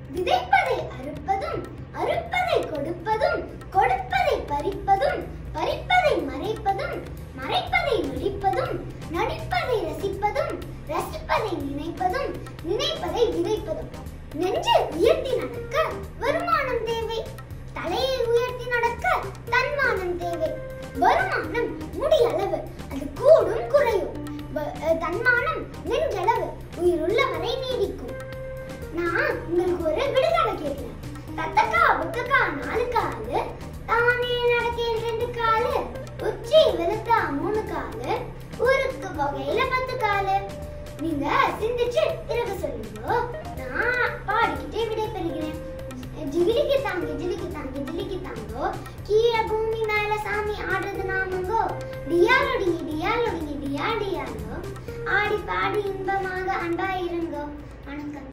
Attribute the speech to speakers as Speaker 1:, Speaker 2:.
Speaker 1: விதைப்பதை அறுப்பதும் அறுப்பதை கொடுப்பதும் கொடுப்பதை பறிப்பதும் பறிப்பதை மறைப்பதும் மறைப்பதை நடிப்பதும் நடிப்பதை ரசிப்பதும் ரசிப்பதை நினைப்பதும் நினைப்பதை விதைப்பதும் நெஞ்சை உயர்த்தி நடக்க வருமானம் தேவை தலையை உயர்த்தி நடக்க தன்மானம் தேவை வருமானம் முடியளவு அது கூடும் குறையும் வ- அஹ் தன்மானம் நெஞ்சளவு உயிருள்ள வரை நீடிக்கும் நான் உங்களுக்கு ஒரு விடுதலை கேட்கிறேன் தத்தக்கா புத்தக்கா நாலு காலு தானே நடக்கையில் ரெண்டு காலு உச்சி வெளுத்தா மூணு காலு ஊருக்கு வகையில பத்து காலு நீங்க சிந்திச்சு பிறகு சொல்லுங்க நான் பாடிக்கிட்டே விடை பெறுகிறேன் ஜிகிலிக்கு தாங்க ஜிலிக்கு தாங்க ஜிலிக்கு தாங்கோ கீழே பூமி மேல சாமி ஆடுறது நாமங்கோ டியாலொடி டியாலொடி டியா டியாலோ ஆடி பாடி இன்பமாக அன்பா இருங்கோ வணக்கம்